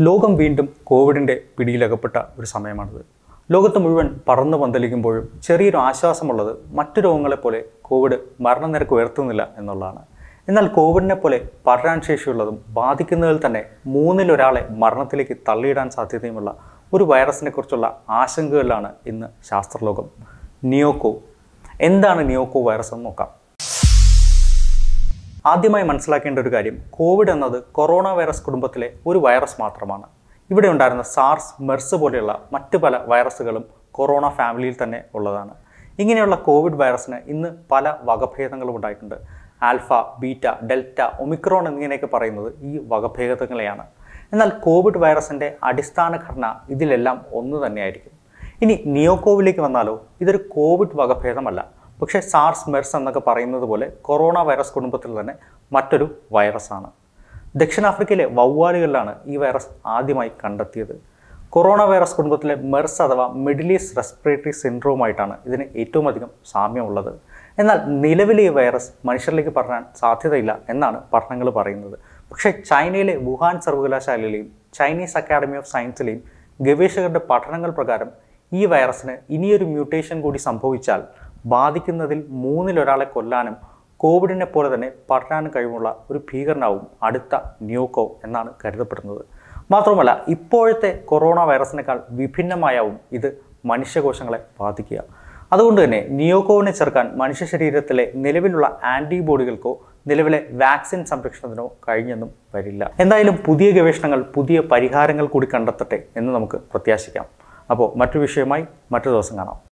ലോകം വീണ്ടും കോവിഡിൻ്റെ പിടിയിലകപ്പെട്ട ഒരു സമയമാണിത് ലോകത്ത് മുഴുവൻ പറന്നു പന്തലിക്കുമ്പോഴും ചെറിയൊരു ആശ്വാസമുള്ളത് മറ്റു രോഗങ്ങളെപ്പോലെ കോവിഡ് മരണനിരക്ക് ഉയർത്തുന്നില്ല എന്നുള്ളതാണ് എന്നാൽ കോവിഡിനെ പോലെ പടരാൻ ശേഷിയുള്ളതും ബാധിക്കുന്നതിൽ തന്നെ മൂന്നിലൊരാളെ മരണത്തിലേക്ക് തള്ളിയിടാൻ സാധ്യതയുമുള്ള ഒരു വൈറസിനെ കുറിച്ചുള്ള ആശങ്കകളിലാണ് ഇന്ന് ശാസ്ത്രലോകം നിയോക്കോ എന്താണ് നിയോക്കോ വൈറസ് എന്ന് നോക്കാം ആദ്യമായി മനസ്സിലാക്കേണ്ട ഒരു കാര്യം കോവിഡ് എന്നത് കൊറോണ വൈറസ് കുടുംബത്തിലെ ഒരു വൈറസ് മാത്രമാണ് ഇവിടെ ഉണ്ടായിരുന്ന സാർസ് മെർസ് പോലെയുള്ള മറ്റ് പല വൈറസുകളും കൊറോണ ഫാമിലിയിൽ തന്നെ ഉള്ളതാണ് ഇങ്ങനെയുള്ള കോവിഡ് വൈറസിന് ഇന്ന് പല വകഭേദങ്ങളും ഉണ്ടായിട്ടുണ്ട് ആൽഫ ബീറ്റ ഡെൽറ്റ ഒമിക്രോൺ എന്നിങ്ങനെയൊക്കെ പറയുന്നത് ഈ വകഭേദങ്ങളെയാണ് എന്നാൽ കോവിഡ് വൈറസിൻ്റെ അടിസ്ഥാന ഘടന ഇതിലെല്ലാം ഒന്ന് തന്നെയായിരിക്കും ഇനി നിയോക്കോവിലേക്ക് വന്നാലോ ഇതൊരു കോവിഡ് വകഭേദമല്ല പക്ഷേ സാർസ് മെർസ് എന്നൊക്കെ പറയുന്നത് പോലെ കൊറോണ വൈറസ് കുടുംബത്തിൽ തന്നെ മറ്റൊരു വൈറസാണ് ദക്ഷിണാഫ്രിക്കയിലെ വവ്വാലുകളിലാണ് ഈ വൈറസ് ആദ്യമായി കണ്ടെത്തിയത് കൊറോണ വൈറസ് കുടുംബത്തിലെ മെർസ് അഥവാ മിഡിൽ ഈസ്റ്റ് റെസ്പിറേറ്ററി സിൻഡ്രോമായിട്ടാണ് ഇതിന് ഏറ്റവും അധികം സാമ്യമുള്ളത് എന്നാൽ നിലവിലെ ഈ വൈറസ് മനുഷ്യരിലേക്ക് പടരാൻ സാധ്യതയില്ല എന്നാണ് പഠനങ്ങൾ പറയുന്നത് പക്ഷേ ചൈനയിലെ വുഹാൻ സർവകലാശാലയിലെയും ചൈനീസ് അക്കാഡമി ഓഫ് സയൻസിലെയും ഗവേഷകരുടെ പഠനങ്ങൾ പ്രകാരം ഈ വൈറസിന് ഇനിയൊരു മ്യൂട്ടേഷൻ കൂടി സംഭവിച്ചാൽ ബാധിക്കുന്നതിൽ മൂന്നിലൊരാളെ കൊല്ലാനും കോവിഡിനെ പോലെ തന്നെ പടരാനും കഴിവുള്ള ഒരു ഭീകരനാവും അടുത്ത ന്യൂക്കോ എന്നാണ് കരുതപ്പെടുന്നത് മാത്രമല്ല ഇപ്പോഴത്തെ കൊറോണ വൈറസിനേക്കാൾ വിഭിന്നമായാവും ഇത് മനുഷ്യകോശങ്ങളെ ബാധിക്കുക അതുകൊണ്ട് തന്നെ നിയോക്കോവിനെ ചേർക്കാൻ മനുഷ്യ ശരീരത്തിലെ നിലവിലുള്ള ആൻറ്റിബോഡികൾക്കോ നിലവിലെ വാക്സിൻ സംരക്ഷണത്തിനോ കഴിഞ്ഞെന്നും വരില്ല എന്തായാലും പുതിയ ഗവേഷണങ്ങൾ പുതിയ പരിഹാരങ്ങൾ കൂടി കണ്ടെത്തട്ടെ എന്ന് നമുക്ക് പ്രത്യാശിക്കാം അപ്പോൾ മറ്റൊരു വിഷയമായി മറ്റൊരു ദിവസം കാണാം